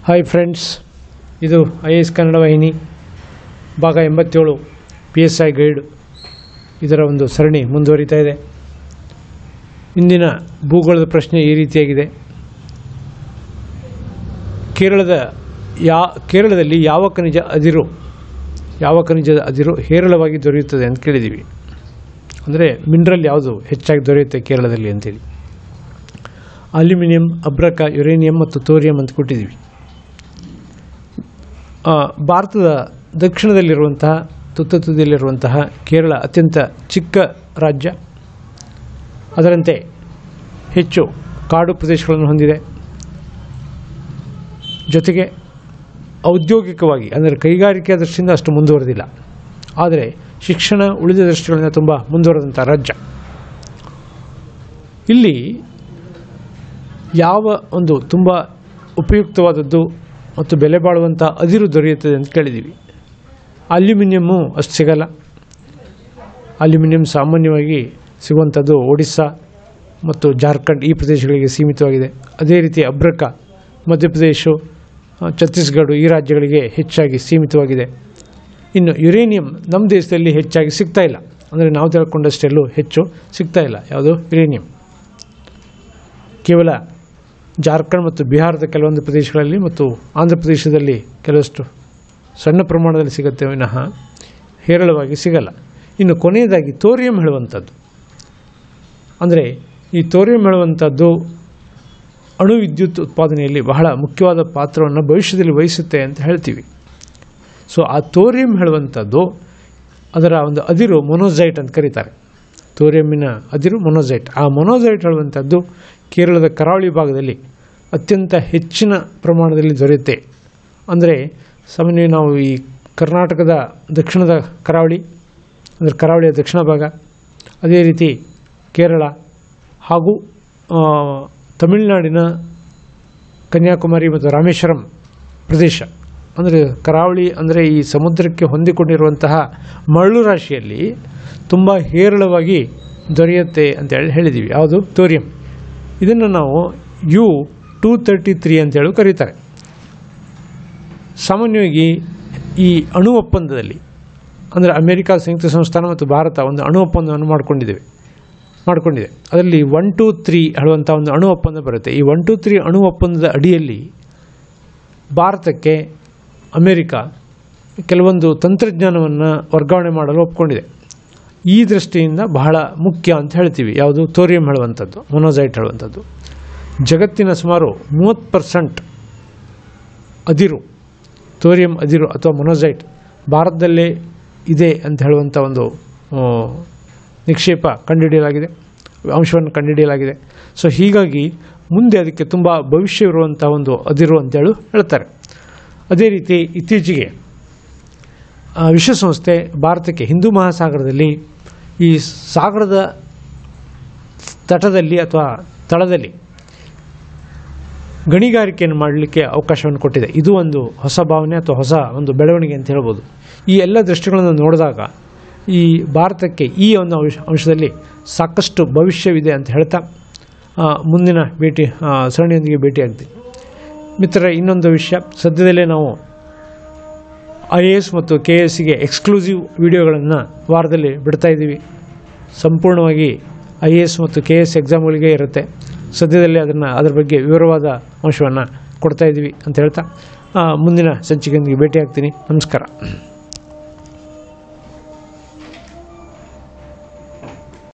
hi friends ಇದು I S Kannada ವಾಹಿನಿ ಭಾಗ ಎಂಬತ್ತೇಳು ಪಿ ಎಸ್ ಐ ಗೈಡ್ ಇದರ ಒಂದು ಸರಣಿ ಮುಂದುವರಿತಾ ಇದೆ ಇಂದಿನ ಭೂಗೋಳದ ಪ್ರಶ್ನೆ ಈ ರೀತಿಯಾಗಿದೆ ಕೇರಳದ ಯಾ ಕೇರಳದಲ್ಲಿ ಯಾವ ಖನಿಜ ಅದಿರು ಯಾವ ಖನಿಜದ ಅದಿರು ಹೇರಳವಾಗಿ ದೊರೆಯುತ್ತದೆ ಅಂತ ಕೇಳಿದ್ದೀವಿ ಅಂದರೆ ಮಿನರಲ್ ಯಾವುದು ಹೆಚ್ಚಾಗಿ ದೊರೆಯುತ್ತೆ ಕೇರಳದಲ್ಲಿ ಅಂತೇಳಿ ಅಲ್ಯೂಮಿನಿಯಂ ಅಬ್ರಕ ಯುರೇನಿಯಂ ಮತ್ತು ತೋರಿಯಂ ಅಂತ ಕೊಟ್ಟಿದ್ದೀವಿ ಆ, ಭಾರತದ ದಕ್ಷಿಣದಲ್ಲಿರುವಂತಹ ತುತ್ತ ತುದಿಯಲ್ಲಿರುವಂತಹ ಕೇರಳ ಅತ್ಯಂತ ಚಿಕ್ಕ ರಾಜ್ಯ ಅದರಂತೆ ಹೆಚ್ಚು ಕಾಡು ಪ್ರದೇಶಗಳನ್ನು ಹೊಂದಿದೆ ಜೊತೆಗೆ ಔದ್ಯೋಗಿಕವಾಗಿ ಅಂದರೆ ಕೈಗಾರಿಕೆಯ ದೃಷ್ಟಿಯಿಂದ ಅಷ್ಟು ಮುಂದುವರೆದಿಲ್ಲ ಆದರೆ ಶಿಕ್ಷಣ ಉಳಿದ ದೃಷ್ಟಿಗಳಿಂದ ತುಂಬ ಮುಂದುವರೆದಂಥ ರಾಜ್ಯ ಇಲ್ಲಿ ಯಾವ ಒಂದು ತುಂಬ ಉಪಯುಕ್ತವಾದದ್ದು ಮತ್ತು ಬೆಲೆ ಬಾಳುವಂಥ ಅದಿರು ದೊರೆಯುತ್ತದೆ ಅಂತ ಕೇಳಿದ್ದೀವಿ ಅಲ್ಯೂಮಿನಿಯಮ್ಮು ಅಷ್ಟು ಸಿಗಲ್ಲ ಅಲ್ಯೂಮಿನಿಯಂ ಸಾಮಾನ್ಯವಾಗಿ ಸಿಗುವಂಥದ್ದು ಒಡಿಸ್ಸಾ ಮತ್ತು ಜಾರ್ಖಂಡ್ ಈ ಪ್ರದೇಶಗಳಿಗೆ ಸೀಮಿತವಾಗಿದೆ ಅದೇ ರೀತಿ ಅಬ್ರಕ ಮಧ್ಯಪ್ರದೇಶ ಆ, ಛತ್ತೀಸ್ಗಢ ಈ ರಾಜ್ಯಗಳಿಗೆ ಹೆಚ್ಚಾಗಿ ಸೀಮಿತವಾಗಿದೆ ಇನ್ನು ಯುರೇನಿಯಂ ನಮ್ಮ ದೇಶದಲ್ಲಿ ಹೆಚ್ಚಾಗಿ ಸಿಗ್ತಾ ಇಲ್ಲ ಅಂದರೆ ನಾವು ತಿಳ್ಕೊಂಡಷ್ಟೆಲ್ಲೂ ಹೆಚ್ಚು ಸಿಗ್ತಾ ಇಲ್ಲ ಯಾವುದು ಯುರೇನಿಯಂ ಕೇವಲ ಜಾರ್ಖಂಡ್ ಮತ್ತು ಬಿಹಾರದ ಕೆಲವೊಂದು ಪ್ರದೇಶಗಳಲ್ಲಿ ಮತ್ತು ಆಂಧ್ರ ಪ್ರದೇಶದಲ್ಲಿ ಕೆಲವಷ್ಟು ಸಣ್ಣ ಪ್ರಮಾಣದಲ್ಲಿ ಸಿಗುತ್ತೆ ವಿನಃ ಹೇರಳವಾಗಿ ಸಿಗಲ್ಲ ಇನ್ನು ಕೊನೆಯದಾಗಿ ತೋರಿಯಂ ಹೇಳುವಂಥದ್ದು ಅಂದರೆ ಈ ತೋರಿಯಂ ಹೇಳುವಂಥದ್ದು ಅಣು ವಿದ್ಯುತ್ ಉತ್ಪಾದನೆಯಲ್ಲಿ ಬಹಳ ಮುಖ್ಯವಾದ ಪಾತ್ರವನ್ನು ಭವಿಷ್ಯದಲ್ಲಿ ವಹಿಸುತ್ತೆ ಅಂತ ಹೇಳ್ತೀವಿ ಸೊ ಆ ತೋರಿಯಂ ಹೇಳುವಂಥದ್ದು ಅದರ ಒಂದು ಅದಿರು ಮೊನೋಸೈಟ್ ಅಂತ ಕರೀತಾರೆ ತೋರಿಯಮ್ಮಿನ ಅದಿರು ಮೊನೋಸೈಟ್ ಆ ಮೊನೋಸೈಟ್ ಹೇಳುವಂಥದ್ದು ಕೇರಳದ ಕರಾವಳಿ ಭಾಗದಲ್ಲಿ ಅತ್ಯಂತ ಹೆಚ್ಚಿನ ಪ್ರಮಾಣದಲ್ಲಿ ದೊರೆಯುತ್ತೆ ಅಂದರೆ ಸಾಮಾನ್ಯವಾಗಿ ನಾವು ಈ ಕರ್ನಾಟಕದ ದಕ್ಷಿಣದ ಕರಾವಳಿ ಅಂದರೆ ಕರಾವಳಿಯ ದಕ್ಷಿಣ ಭಾಗ ಅದೇ ರೀತಿ ಕೇರಳ ಹಾಗೂ ಆ, ತಮಿಳುನಾಡಿನ ಕನ್ಯಾಕುಮಾರಿ ಮತ್ತು ರಾಮೇಶ್ವರಂ ಪ್ರದೇಶ ಅಂದರೆ ಕರಾವಳಿ ಅಂದರೆ ಈ ಸಮುದ್ರಕ್ಕೆ ಹೊಂದಿಕೊಂಡಿರುವಂತಹ ಮರಳು ರಾಶಿಯಲ್ಲಿ ತುಂಬ ಹೇರಳವಾಗಿ ದೊರೆಯುತ್ತೆ ಅಂತೇಳಿ ಹೇಳಿದ್ದೀವಿ ಯಾವುದು ತೋರಿಯಂ ಇದನ್ನು ನಾವು ಯು ಟೂ ತರ್ಟಿ ತ್ರೀ ಅಂತೇಳಿ ಕರೀತಾರೆ ಸಾಮಾನ್ಯವಾಗಿ ಈ ಅಣು ಒಪ್ಪಂದದಲ್ಲಿ ಅಂದರೆ ಅಮೆರಿಕ ಸಂಯುಕ್ತ ಸಂಸ್ಥಾನ ಮತ್ತು ಭಾರತ ಒಂದು ಅಣು ಒಪ್ಪಂದವನ್ನು ಮಾಡಿಕೊಂಡಿದ್ದೇವೆ ಮಾಡಿಕೊಂಡಿದೆ ಅದರಲ್ಲಿ ಒನ್ ಟೂ ತ್ರೀ ಹೇಳುವಂಥ ಒಂದು ಅಣು ಒಪ್ಪಂದ ಬರುತ್ತೆ ಈ ಒನ್ ಟೂ ತ್ರೀ ಅಣು ಒಪ್ಪಂದದ ಅಡಿಯಲ್ಲಿ ಭಾರತಕ್ಕೆ ಅಮೆರಿಕ ಕೆಲವೊಂದು ತಂತ್ರಜ್ಞಾನವನ್ನು ವರ್ಗಾವಣೆ ಮಾಡಲು ಒಪ್ಕೊಂಡಿದೆ ಈ ದೃಷ್ಟಿಯಿಂದ ಬಹಳ ಮುಖ್ಯ ಅಂತ ಹೇಳ್ತೀವಿ ಯಾವುದು ತೋರಿಯಂ ಹೇಳುವಂಥದ್ದು ಮೊನೋಸೈಟ್ ಹೇಳುವಂಥದ್ದು ಜಗತ್ತಿನ ಸುಮಾರು ಮೂವತ್ತು ಪರ್ಸೆಂಟ್ ಅದಿರು ತೋರಿಯಂ ಅದಿರು ಅಥವಾ ಮೊನೋಸೈಟ್ ಭಾರತದಲ್ಲೇ ಇದೆ ಅಂತ ಹೇಳುವಂಥ ಒಂದು ಆ, ನಿಕ್ಷೇಪ ಕಂಡುಹಿಡಿಯಲಾಗಿದೆ ಅಂಶವನ್ನು ಕಂಡುಹಿಡಿಯಲಾಗಿದೆ ಸೊ ಹೀಗಾಗಿ ಮುಂದೆ ಅದಕ್ಕೆ ತುಂಬ ಭವಿಷ್ಯವಿರುವಂಥ ಒಂದು ಅದಿರು ಅಂತೇಳಿ ಹೇಳ್ತಾರೆ ಅದೇ ರೀತಿ ಇತ್ತೀಚೆಗೆ ಆ, ವಿಶ್ವಸಂಸ್ಥೆ ಭಾರತಕ್ಕೆ ಹಿಂದೂ ಮಹಾಸಾಗರದಲ್ಲಿ ಈ ಸಾಗರದ ತಟದಲ್ಲಿ ಅಥವಾ ತಳದಲ್ಲಿ ಗಣಿಗಾರಿಕೆಯನ್ನು ಮಾಡಲಿಕ್ಕೆ ಅವಕಾಶವನ್ನು ಕೊಟ್ಟಿದೆ ಇದು ಒಂದು ಹೊಸ ಭಾವನೆ ಅಥವಾ ಹೊಸ ಒಂದು ಬೆಳವಣಿಗೆ ಅಂತ ಹೇಳ್ಬೋದು ಈ ಎಲ್ಲ ದೃಷ್ಟಿಗಳನ್ನು ನೋಡಿದಾಗ ಈ ಭಾರತಕ್ಕೆ ಈ ಒಂದು ಅಂಶ ಅಂಶದಲ್ಲಿ ಸಾಕಷ್ಟು ಭವಿಷ್ಯವಿದೆ ಅಂತ ಹೇಳ್ತಾ ಆ, ಮುಂದಿನ ಭೇಟಿ ಆ, ಸರಣಿಯೊಂದಿಗೆ ಭೇಟಿಯಾಗ್ತೀನಿ ಮಿತ್ರರೇ ಇನ್ನೊಂದು ವಿಷಯ ಸದ್ಯದಲ್ಲೇ ನಾವು ಐ ಎ ಎಸ್ ಮತ್ತು ಕೆ ಎಸ್ಸಿಗೆ ಎಕ್ಸ್ಕ್ಲೂಸಿವ್ ವಿಡಿಯೋಗಳನ್ನು ವಾರದಲ್ಲಿ ಬಿಡ್ತಾ ಇದ್ದೀವಿ ಸಂಪೂರ್ಣವಾಗಿ ಐ ಎ ಎಸ್ ಮತ್ತು ಕೆ ಎಸ್ ಎಕ್ಸಾಮ್ಗಳಿಗೆ ಇರುತ್ತೆ ಸದ್ಯದಲ್ಲೇ ಅದನ್ನು ಅದರ ಬಗ್ಗೆ ವಿವರವಾದ ಅಂಶವನ್ನು ಕೊಡ್ತಾ ಇದ್ದೀವಿ ಅಂತ ಹೇಳ್ತಾ ಆ, ಮುಂದಿನ ಸಂಚಿಕೆಯೊಂದಿಗೆ ಭೇಟಿ ಆಗ್ತೀನಿ ನಮಸ್ಕಾರ